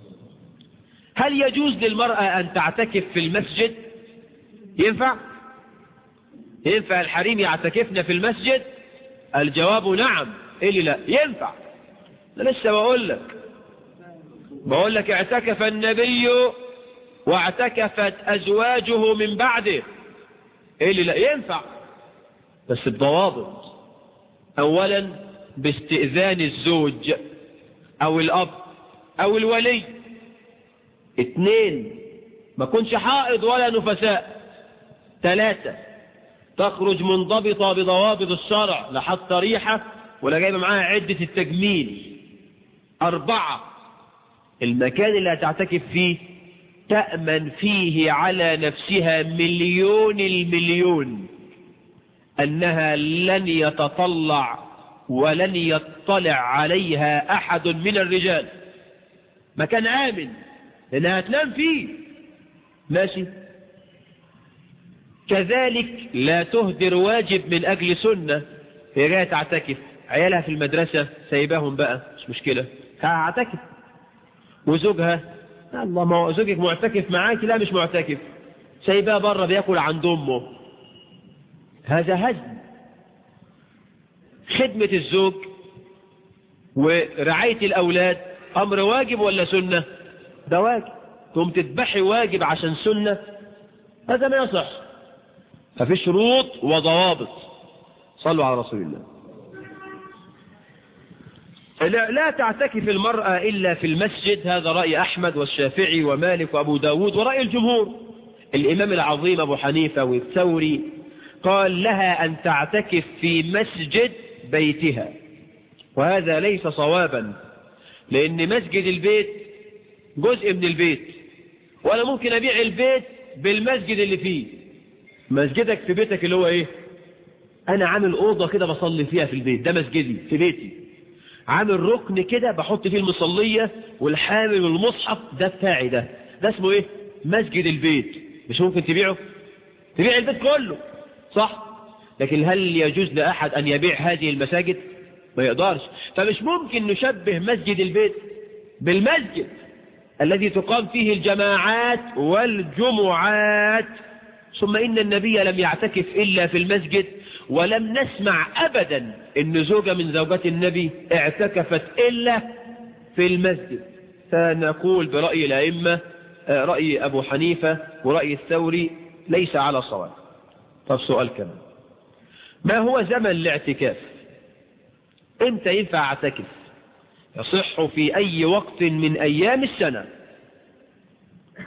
هل يجوز للمرأة أن تعتكف في المسجد ينفع ينفع الحريم يعتكفنا في المسجد الجواب نعم إيه اللي لا ينفع أنا لسه بقول لك بقول لك اعتكف النبي واعتكفت أزواجه من بعده إيه اللي لا ينفع بس بضوابط أولا باستئذان الزوج أو الأب أو الولي اثنين ما كنش حائض ولا نفساء ثلاثة تخرج منضبطة بضوابط الشرع لا حط ريحة ولا جايبة معاها عدة التجميل أربعة المكان اللي هتعتكف فيه تأمن فيه على نفسها مليون المليون أنها لن يتطلع ولن يطلع عليها أحد من الرجال مكان آمن لأنها تنام فيه ماشي كذلك لا تهدر واجب من أجل سنة هي جاية تعتكف عيالها في المدرسة سايباهم بقى مش مشكلة تعتكف وزوجها الله ما هو زوجك معتكف معاك لا مش معتكف سايباه بره بياكل عند امه هذا هزم خدمة الزوج ورعاية الأولاد أمر واجب ولا سنة ده واجب تقوم تذبحي واجب عشان سنة هذا ما يصح ففي شروط وضوابط صلوا على رسول الله لا, لا تعتكف المرأة إلا في المسجد هذا رأي أحمد والشافعي ومالك وأبو داود ورأي الجمهور الإمام العظيم أبو حنيفة والثوري قال لها أن تعتكف في مسجد بيتها وهذا ليس صوابا لأن مسجد البيت جزء من البيت وأنا ممكن أبيع البيت بالمسجد اللي فيه مسجدك في بيتك اللي هو إيه أنا عامل أوضة كده بصلي فيها في البيت ده مسجدي في بيتي عامل ركن كده بحط فيه المصلية والحامل والمصحف ده بتاعي ده ده اسمه ايه مسجد البيت مش ممكن تبيعه تبيع البيت كله صح لكن هل يجوز لأحد أن يبيع هذه المساجد ما يقدرش فمش ممكن نشبه مسجد البيت بالمسجد الذي تقام فيه الجماعات والجمعات ثم إن النبي لم يعتكف إلا في المسجد ولم نسمع أبدا إن زوجة من زوجات النبي اعتكفت إلا في المسجد فنقول برأي الأئمة رأي أبو حنيفة ورأي الثوري ليس على صواب طب سؤال كمان ما هو زمن الاعتكاف امتى ينفع اعتكف يصح في أي وقت من أيام السنة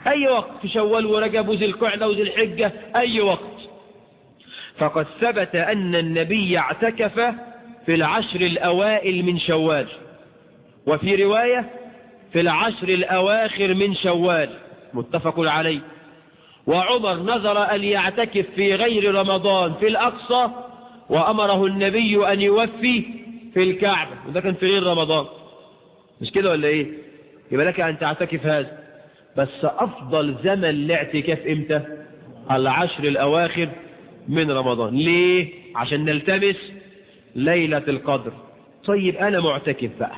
أي وقت في شوال ورجب وذي القعدة وذي الحجة أي وقت فقد ثبت أن النبي اعتكف في العشر الأوائل من شوال وفي رواية في العشر الأواخر من شوال متفق عليه وعمر نظر أن يعتكف في غير رمضان في الأقصى وأمره النبي أن يوفي في الكعبة وده كان في غير رمضان مش كده ولا ايه يبقى لك أن تعتكف هذا بس أفضل زمن الاعتكاف امتى العشر الأواخر من رمضان ليه عشان نلتمس ليلة القدر طيب أنا معتكف بقى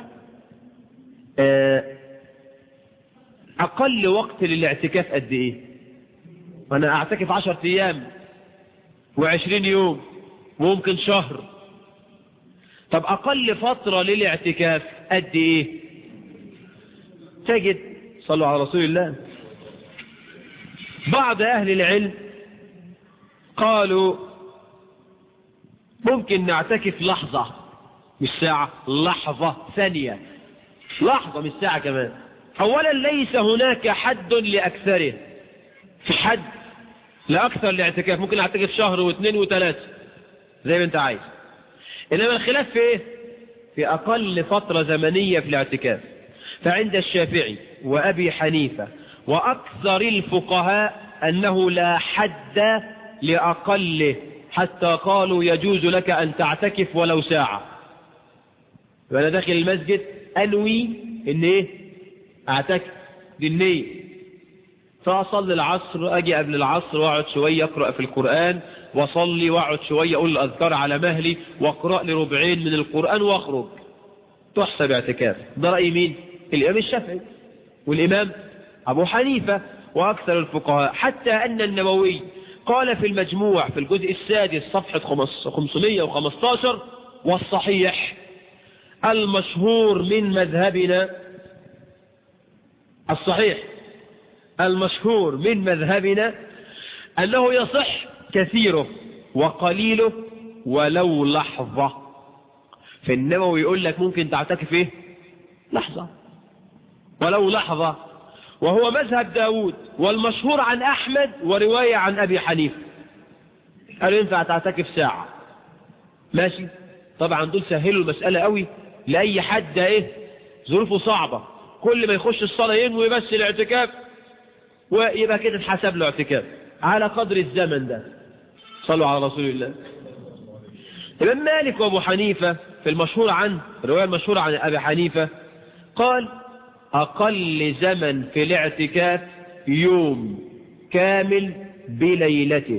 أقل وقت للاعتكاف قد إيه أنا أعتكف عشر أيام وعشرين يوم وممكن شهر طب أقل فترة للاعتكاف قد إيه تجد صلوا على رسول الله بعض أهل العلم قالوا ممكن نعتكف لحظة مش ساعة لحظة ثانية لحظة مش ساعة كمان أولا ليس هناك حد لأكثره في حد لأكثر الاعتكاف ممكن اعتكف شهر واثنين وثلاثة زي ما انت عايز إنما الخلاف في ايه في أقل فترة زمنية في الاعتكاف فعند الشافعي وأبي حنيفة وأكثر الفقهاء أنه لا حد لأقله حتى قالوا يجوز لك أن تعتكف ولو ساعة وأنا داخل المسجد أنوي إن إيه أعتكف دي النية فأصلي العصر أجي قبل العصر وأقعد شوية أقرأ في القرآن وأصلي وأقعد شوية أقول الأذكار على مهلي وأقرأ لي ربعين من القرآن وأخرج تحسب اعتكاف ده رأي مين الإمام الشافعي والإمام أبو حنيفة وأكثر الفقهاء حتى أن النووي قال في المجموع في الجزء السادس صفحة 515 والصحيح المشهور من مذهبنا الصحيح المشهور من مذهبنا أنه يصح كثيره وقليله ولو لحظة في النووي يقول لك ممكن تعتكف ايه لحظة ولو لحظة وهو مذهب داود والمشهور عن أحمد ورواية عن أبي حنيفة قالوا ينفع تعتكف ساعة ماشي طبعا دول سهلوا المسألة قوي لأي حد ايه ظروفه صعبة كل ما يخش الصلاة ينوي بس الاعتكاف ويبقى كده اتحسب له اعتكاف على قدر الزمن ده صلوا على رسول الله الإمام مالك وأبو حنيفة في المشهور عن الرواية المشهورة عن أبي حنيفة قال أقل زمن في الاعتكاف يوم كامل بليلته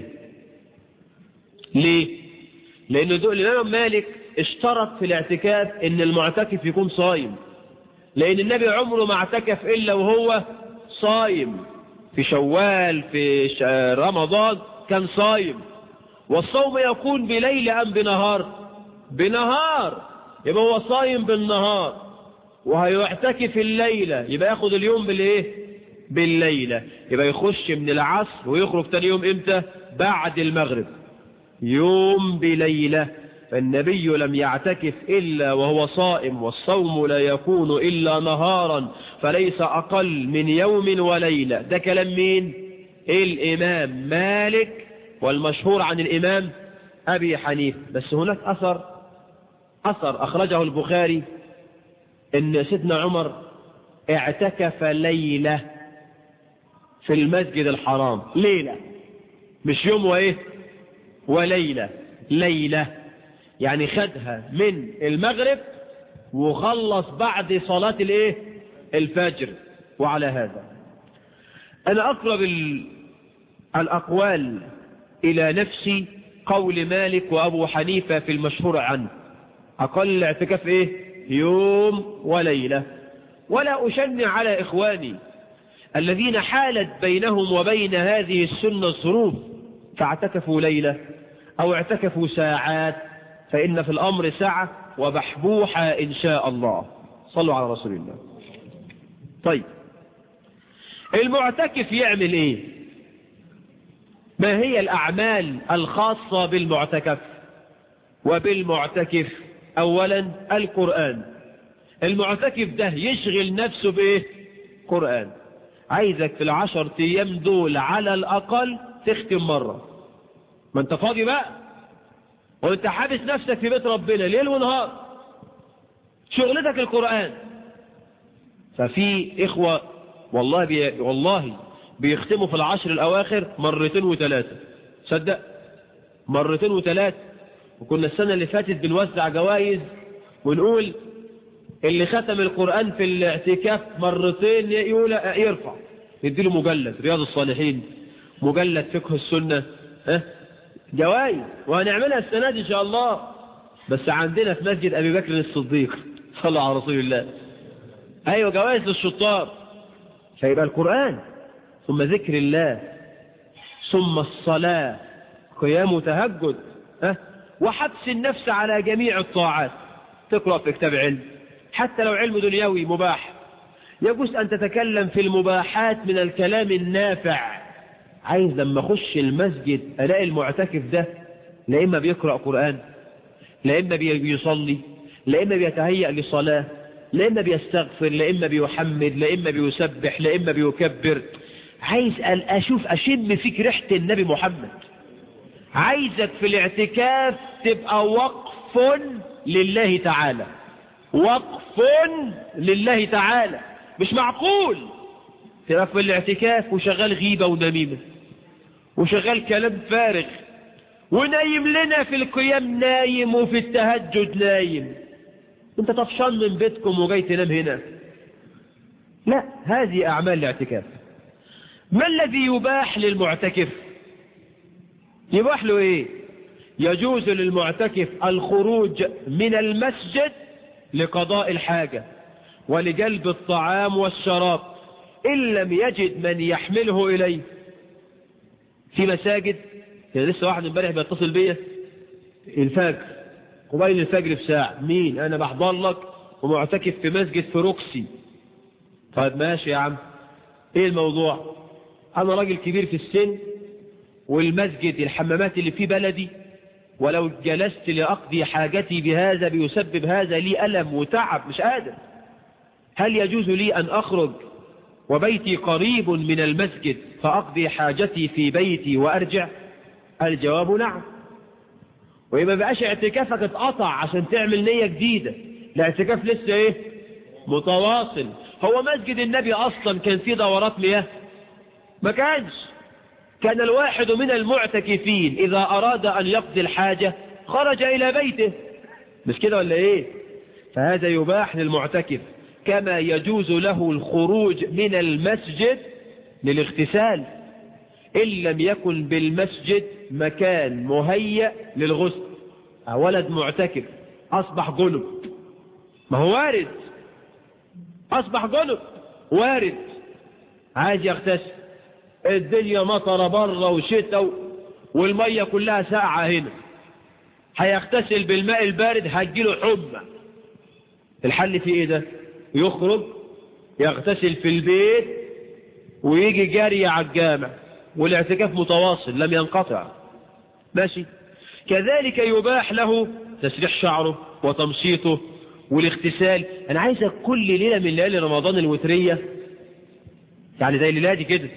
ليه؟ لأن الإمام مالك اشترط في الاعتكاف ان المعتكف يكون صايم لأن النبي عمره ما اعتكف إلا وهو صايم في شوال في رمضان كان صايم والصوم يكون بليل أم بنهار بنهار يبقى هو صايم بالنهار وهيعتكف الليلة يبقى ياخد اليوم بالايه بالليلة يبقى يخش من العصر ويخرج تاني يوم امتى بعد المغرب يوم بليلة فالنبي لم يعتكف إلا وهو صائم والصوم لا يكون إلا نهارا فليس أقل من يوم وليلة ده كلام مين الإمام مالك والمشهور عن الإمام أبي حنيف بس هناك أثر أثر أخرجه البخاري ان سيدنا عمر اعتكف ليلة في المسجد الحرام ليلة مش يوم وايه وليلة ليلة يعني خدها من المغرب وخلص بعد صلاة الايه الفجر وعلى هذا انا اقرب الاقوال الى نفسي قول مالك وابو حنيفة في المشهور عنه اقل الاعتكاف ايه يوم وليلة ولا أشنع على إخواني الذين حالت بينهم وبين هذه السنة ظروف فاعتكفوا ليلة أو اعتكفوا ساعات فإن في الأمر ساعة وبحبوحة إن شاء الله صلوا على رسول الله طيب المعتكف يعمل إيه ما هي الأعمال الخاصة بالمعتكف وبالمعتكف اولا القرآن المعتكف ده يشغل نفسه بايه قرآن عايزك في العشر ايام دول على الاقل تختم مرة ما انت فاضي بقى وانت حابس نفسك في بيت ربنا ليل ونهار شغلتك القرآن ففي اخوة والله بي والله بيختموا في العشر الاواخر مرتين وثلاثة صدق مرتين وثلاثة وكنا السنة اللي فاتت بنوزع جوائز ونقول اللي ختم القرآن في الاعتكاف مرتين يقول يرفع نديله مجلد رياض الصالحين مجلد فقه السنة اه جوائز وهنعملها السنة دي إن شاء الله بس عندنا في مسجد أبي بكر الصديق صلى على رسول الله أيوة جوائز للشطار فيبقى القرآن ثم ذكر الله ثم الصلاة قيام وتهجد اه وحبس النفس على جميع الطاعات تقرأ في كتاب علم حتى لو علم دنيوي مباح يجوز أن تتكلم في المباحات من الكلام النافع عايز لما أخش المسجد ألاقي المعتكف ده لا إما بيقرأ قرآن لا إما بيصلي لا إما بيتهيأ لصلاة لا إما بيستغفر لا إما بيحمد لا إما بيسبح لا إما بيكبر عايز أشوف أشم فيك ريحة النبي محمد عايزك في الاعتكاف تبقى وقف لله تعالى وقف لله تعالى مش معقول تبقى في الاعتكاف وشغال غيبة ونميمة وشغال كلام فارغ ونايم لنا في القيام نايم وفي التهجد نايم انت طفشان من بيتكم وجاي تنام هنا لا هذه أعمال الاعتكاف ما الذي يباح للمعتكف يباح له ايه يجوز للمعتكف الخروج من المسجد لقضاء الحاجة ولجلب الطعام والشراب إن لم يجد من يحمله إليه في مساجد كان لسه واحد امبارح بيتصل بيا الفجر قبيل الفجر بساعة مين أنا بحضر لك ومعتكف في مسجد في روكسي طيب ماشي يا عم ايه الموضوع أنا راجل كبير في السن والمسجد الحمامات اللي في بلدي ولو جلست لأقضي حاجتي بهذا بيسبب هذا لي ألم وتعب مش قادر هل يجوز لي أن أخرج وبيتي قريب من المسجد فأقضي حاجتي في بيتي وأرجع الجواب نعم وإما بقاش اعتكافك اتقطع عشان تعمل نية جديدة الاعتكاف لسه ايه متواصل هو مسجد النبي أصلا كان فيه دورات مياه ما كانش كان الواحد من المعتكفين إذا أراد أن يقضي الحاجة خرج إلى بيته مش كده ولا إيه فهذا يباح للمعتكف كما يجوز له الخروج من المسجد للاغتسال إن لم يكن بالمسجد مكان مهيأ للغسل ولد معتكف أصبح جنب ما هو وارد أصبح جنب وارد عايز يغتسل الدنيا مطر بره وشتاء والمية كلها ساقعة هنا هيغتسل بالماء البارد هتجيله حمى الحل في ايه ده يخرج يغتسل في البيت ويجي جاري على الجامع والاعتكاف متواصل لم ينقطع ماشي كذلك يباح له تسريح شعره وتمشيطه والاغتسال انا عايزك كل ليلة من ليالي رمضان الوترية يعني زي الليلة دي كده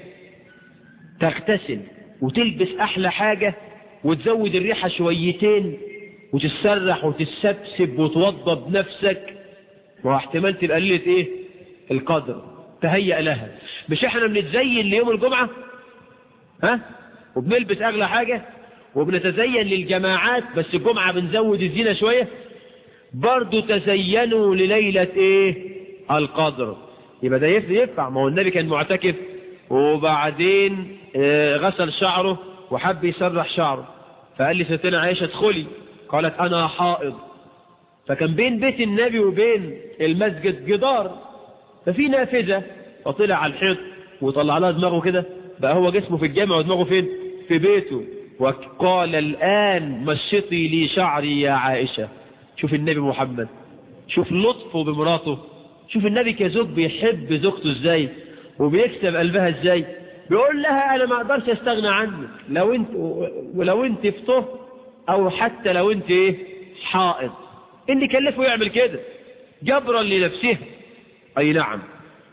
تغتسل وتلبس أحلى حاجة وتزود الريحة شويتين وتتسرح وتتسبسب وتوضى بنفسك واحتمال تبقى ليلة ايه القدر تهيأ لها مش احنا بنتزين ليوم الجمعة ها وبنلبس اغلى حاجة وبنتزين للجماعات بس الجمعة بنزود الزينة شوية برضو تزينوا لليلة ايه القدر يبقى ده ينفع ما هو النبي كان معتكف وبعدين غسل شعره وحب يسرح شعره فقال لي ستنا عائشة ادخلي قالت أنا حائض فكان بين بيت النبي وبين المسجد جدار ففي نافذة فطلع على الحيط وطلع لها دماغه كده بقى هو جسمه في الجامع ودماغه فين في بيته وقال الآن مشطي لي شعري يا عائشة شوف النبي محمد شوف لطفه بمراته شوف النبي كزوج بيحب زوجته ازاي وبيكسب قلبها ازاي بيقول لها انا ما اقدرش استغنى عنك لو انت ولو انت في طهر او حتى لو انت ايه حائض اللي كلفه يعمل كده جبرا لنفسها اي نعم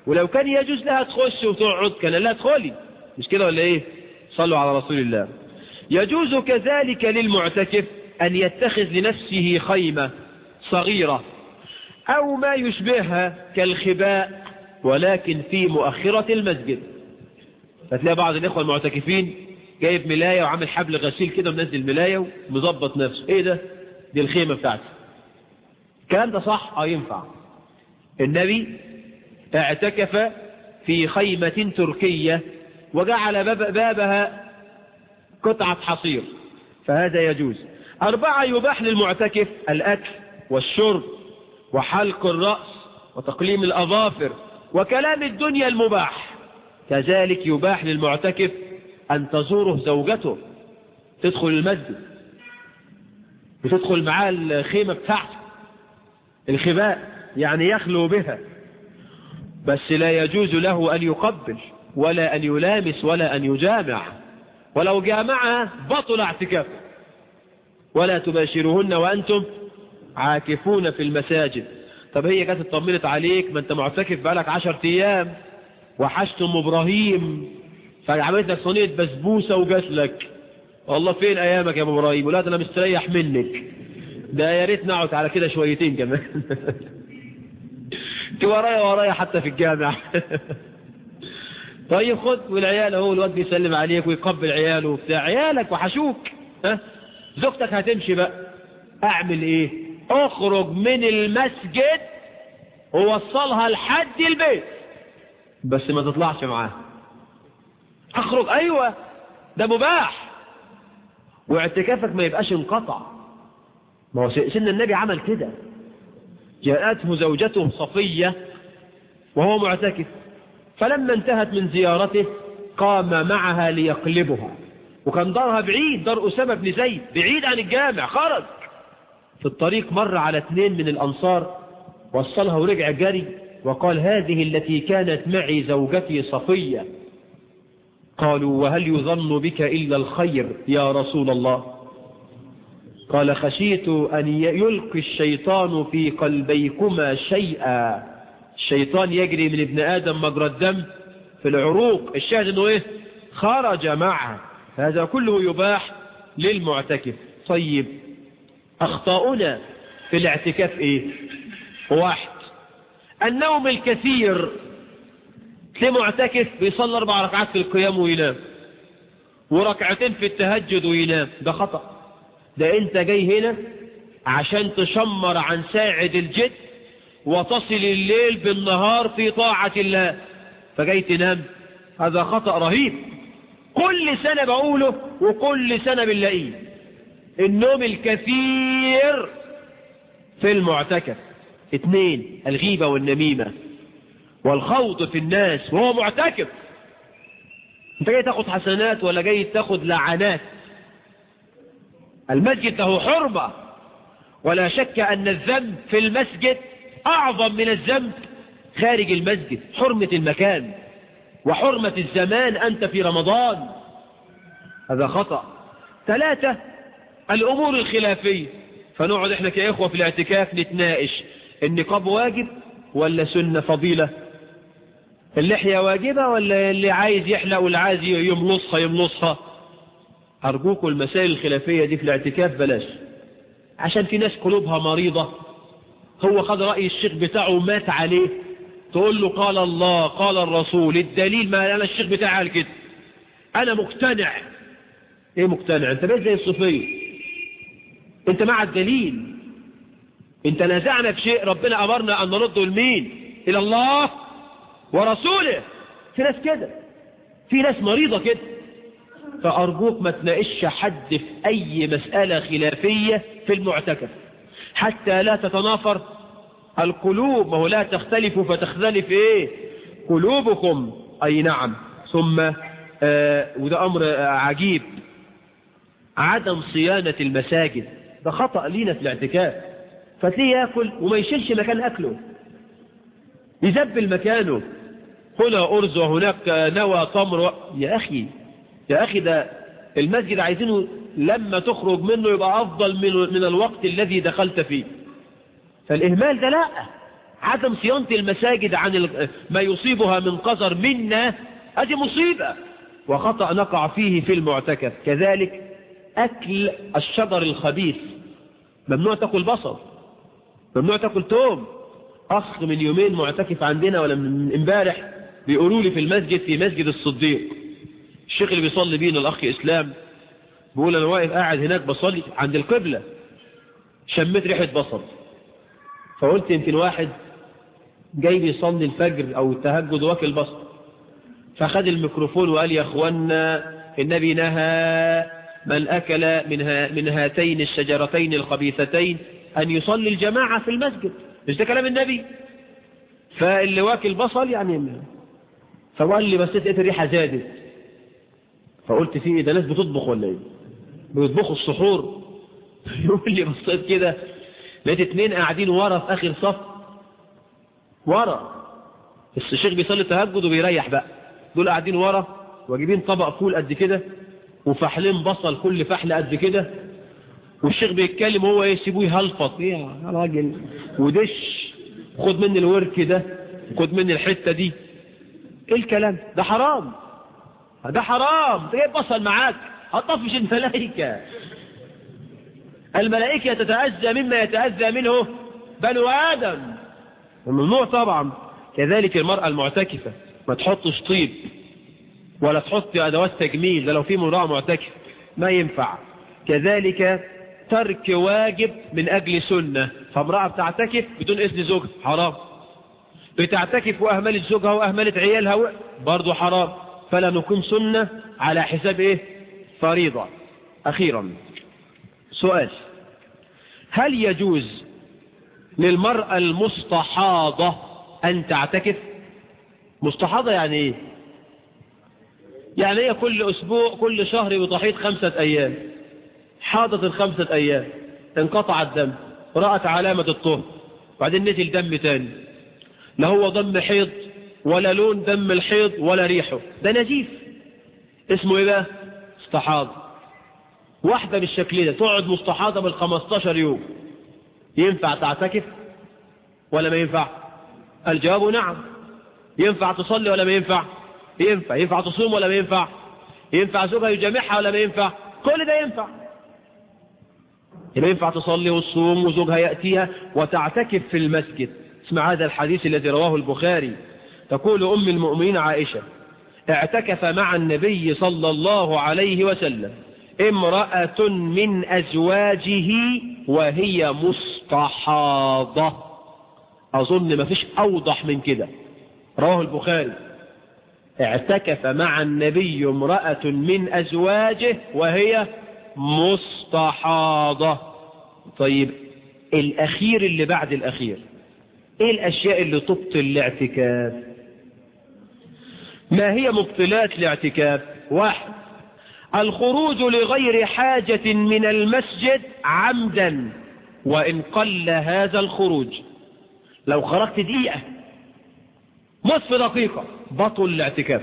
ولو كان يجوز لها تخش وتقعد كان لا تدخلي مش كده ولا ايه صلوا على رسول الله يجوز كذلك للمعتكف أن يتخذ لنفسه خيمة صغيرة أو ما يشبهها كالخباء ولكن في مؤخرة المسجد فتلاقي بعض الإخوة المعتكفين جايب ملاية وعامل حبل غسيل كده منزل ملاية ومظبط نفسه ايه ده دي الخيمة بتاعتي الكلام ده صح اه ينفع النبي اعتكف في خيمة تركية وجعل باب بابها قطعة حصير فهذا يجوز أربعة يباح للمعتكف الأكل والشرب وحلق الرأس وتقليم الأظافر وكلام الدنيا المباح كذلك يباح للمعتكف أن تزوره زوجته تدخل المسجد بتدخل معاه الخيمة بتاعته الخباء يعني يخلو بها بس لا يجوز له أن يقبل ولا أن يلامس ولا أن يجامع ولو جامعها بطل اعتكافه ولا تباشرهن وأنتم عاكفون في المساجد طب هي كانت اطمنت عليك ما انت معتكف بقالك عشر ايام وحشتم ابراهيم فعملت لك صينيه بسبوسه وجات لك والله فين ايامك يا ابو ابراهيم ولا انا مستريح منك ده يا ريت نقعد على كده شويتين كمان انت ورايا ورايا حتى في الجامع طيب خد والعيال اهو الواد بيسلم عليك ويقبل عياله وبتاع عيالك وحشوك ها زوجتك هتمشي بقى اعمل ايه اخرج من المسجد ووصلها لحد البيت بس ما تطلعش معاه اخرج ايوه ده مباح واعتكافك ما يبقاش انقطع ما هو سن النبي عمل كده جاءته زوجته صفية وهو معتكف فلما انتهت من زيارته قام معها ليقلبها وكان دارها بعيد دار أسامة بن زيد بعيد عن الجامع خرج في الطريق مر على اثنين من الأنصار وصلها ورجع جري وقال هذه التي كانت معي زوجتي صفية قالوا وهل يظن بك إلا الخير يا رسول الله قال خشيت أن يلقي الشيطان في قلبيكما شيئا الشيطان يجري من ابن آدم مجرى الدم في العروق الشاهد انه ايه خرج معه هذا كله يباح للمعتكف طيب أخطاؤنا في الاعتكاف ايه واحد النوم الكثير لمعتكف بيصلي اربع ركعات في القيام وينام وركعتين في التهجد وينام ده خطأ ده انت جاي هنا عشان تشمر عن ساعد الجد وتصل الليل بالنهار في طاعة الله فجاي تنام هذا خطأ رهيب كل سنة بقوله وكل سنة بنلاقيه النوم الكثير في المعتكف اثنين الغيبة والنميمة والخوض في الناس وهو معتكف انت جاي تاخد حسنات ولا جاي تاخد لعنات المسجد له حرمة ولا شك أن الذنب في المسجد أعظم من الذنب خارج المسجد حرمة المكان وحرمة الزمان أنت في رمضان هذا خطأ ثلاثة الأمور الخلافية فنقعد احنا كإخوة في الاعتكاف نتناقش النقاب واجب ولا سنة فضيلة اللحية واجبة ولا اللي عايز يحلق واللي عايز يملصها يملصها أرجوكم المسائل الخلافية دي في الاعتكاف بلاش عشان في ناس قلوبها مريضة هو خد رأي الشيخ بتاعه ومات عليه تقول له قال الله قال الرسول الدليل ما أنا الشيخ بتاعي قال كده أنا مقتنع إيه مقتنع أنت بقيت زي الصوفية أنت مع الدليل أنت نازعنا في شيء ربنا أمرنا أن نرده لمين إلى الله ورسوله في ناس كده في ناس مريضة كده فأرجوك ما تناقش حد في أي مسألة خلافية في المعتكف حتى لا تتنافر القلوب ما هو لا تختلف فتختلف إيه قلوبكم أي نعم ثم آه وده أمر آه عجيب عدم صيانة المساجد ده خطأ لينا في الاعتكاف فتليه يأكل وما يشيلش مكان أكله يزبل مكانه هنا أرز وهناك نوى تمر يا أخي يا أخي ده المسجد عايزينه لما تخرج منه يبقى أفضل من, من الوقت الذي دخلت فيه فالإهمال ده لا عدم صيانة المساجد عن ما يصيبها من قذر منا هذه مصيبة وخطأ نقع فيه في المعتكف كذلك أكل الشجر الخبيث ممنوع تأكل بصل ممنوع تأكل توم أخ من يومين معتكف عندنا ولا من امبارح بيقولوا لي في المسجد في مسجد الصديق الشيخ اللي بيصلي بينا الأخ إسلام بيقول أنا واقف قاعد هناك بصلي عند القبلة شميت ريحة بصل فقلت يمكن واحد جاي بيصلي الفجر أو التهجد واكل بصل فخد الميكروفون وقال يا أخوانا النبي نهى من أكل من, ها من هاتين الشجرتين الخبيثتين أن يصلي الجماعة في المسجد مش ده كلام النبي فاللي واكل بصل يعني فقال لي بس لقيت الريحة زادت فقلت في ايه ده ناس بتطبخ ولا ايه بيطبخوا السحور يقول لي بصيت كده لقيت اتنين قاعدين ورا في اخر صف ورا بس الشيخ بيصلي تهجد وبيريح بقى دول قاعدين ورا واجيبين طبق فول قد كده وفحلين بصل كل فحل قد كده والشيخ بيتكلم هو ايه سيبوه يهلفط ايه يا راجل ودش خد مني الورك ده خد مني الحتة دي ايه الكلام ده حرام ده حرام انت جايب بصل معاك هتطفش الملائكة الملائكة تتأذى مما يتأذى منه بنو آدم الممنوع طبعا كذلك المرأة المعتكفة ما تحطش طيب ولا تحط أدوات تجميل ده لو في امرأة معتكفة ما ينفع كذلك ترك واجب من أجل سنة فامرأة بتعتكف بدون إذن زوجها حرام بتعتكف وأهملت زوجها وأهملت عيالها برضو حرام فلا نقيم سنة على حساب إيه فريضة أخيرا سؤال هل يجوز للمرأة المستحاضة أن تعتكف مستحاضة يعني إيه يعني هي كل أسبوع كل شهر بتحيط خمسة أيام حاضت الخمسة أيام انقطع الدم رأت علامة الطهر بعدين نزل دم تاني لا هو دم حيض ولا لون دم الحيض ولا ريحه ده نزيف اسمه ايه بقى استحاض واحدة بالشكل ده تقعد مستحاضة بالخمستاشر يوم ينفع تعتكف ولا ما ينفع الجواب نعم ينفع تصلي ولا ما ينفع ينفع ينفع تصوم ولا ما ينفع ينفع زوجها يجامعها ولا ما ينفع كل ده ينفع يبقى ينفع تصلي وتصوم وزوجها يأتيها وتعتكف في المسجد اسمع هذا الحديث الذي رواه البخاري تقول أم المؤمنين عائشة اعتكف مع النبي صلى الله عليه وسلم امرأة من أزواجه وهي مستحاضة أظن ما فيش أوضح من كده رواه البخاري اعتكف مع النبي امرأة من أزواجه وهي مستحاضة طيب الأخير اللي بعد الأخير ايه الأشياء اللي تبطل الاعتكاف ما هي مبطلات الاعتكاف واحد الخروج لغير حاجة من المسجد عمدا وإن قل هذا الخروج لو خرجت دقيقة نصف دقيقة بطل الاعتكاف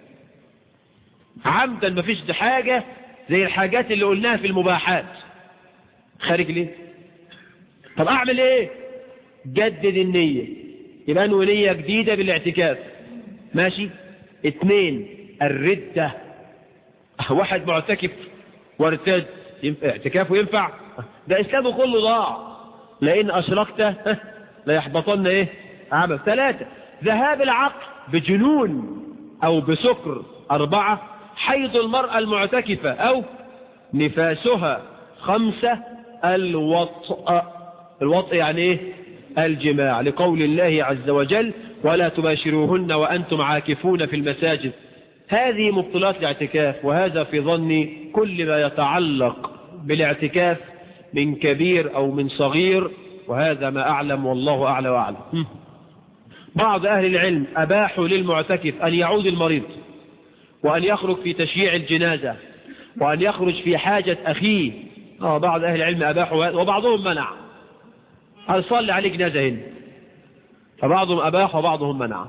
عمدا مفيش حاجة زي الحاجات اللي قلناها في المباحات خارج ليه طب اعمل ايه جدد النية يبقى انه نية جديدة بالاعتكاف ماشي اتنين الردة واحد معتكف وارتد اعتكافه ينفع ده اسلامه كله ضاع لان اشركت لا يحبطن ايه عمل ثلاثة ذهاب العقل بجنون او بسكر اربعة حيض المرأة المعتكفة او نفاسها خمسة الوطء الوطء يعني ايه الجماع لقول الله عز وجل ولا تباشروهن وأنتم عاكفون في المساجد هذه مبطلات الاعتكاف وهذا في ظني كل ما يتعلق بالاعتكاف من كبير أو من صغير وهذا ما أعلم والله أعلى وأعلم بعض أهل العلم أباحوا للمعتكف أن يعود المريض وأن يخرج في تشييع الجنازة وأن يخرج في حاجة أخيه آه بعض أهل العلم أباحوا وبعضهم منع هل صلي عليه جنازة هنا فبعضهم أباح وبعضهم منع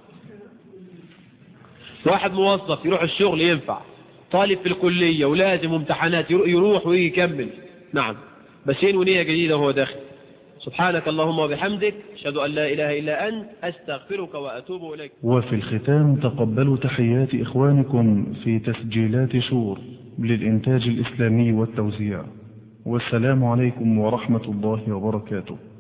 واحد موظف يروح الشغل ينفع طالب في الكلية ولازم امتحانات يروح ويجي يكمل نعم بس ينوي نية جديدة وهو داخل سبحانك اللهم وبحمدك أشهد أن لا إله إلا أنت أستغفرك وأتوب إليك وفي الختام تقبلوا تحيات إخوانكم في تسجيلات شور للإنتاج الإسلامي والتوزيع والسلام عليكم ورحمة الله وبركاته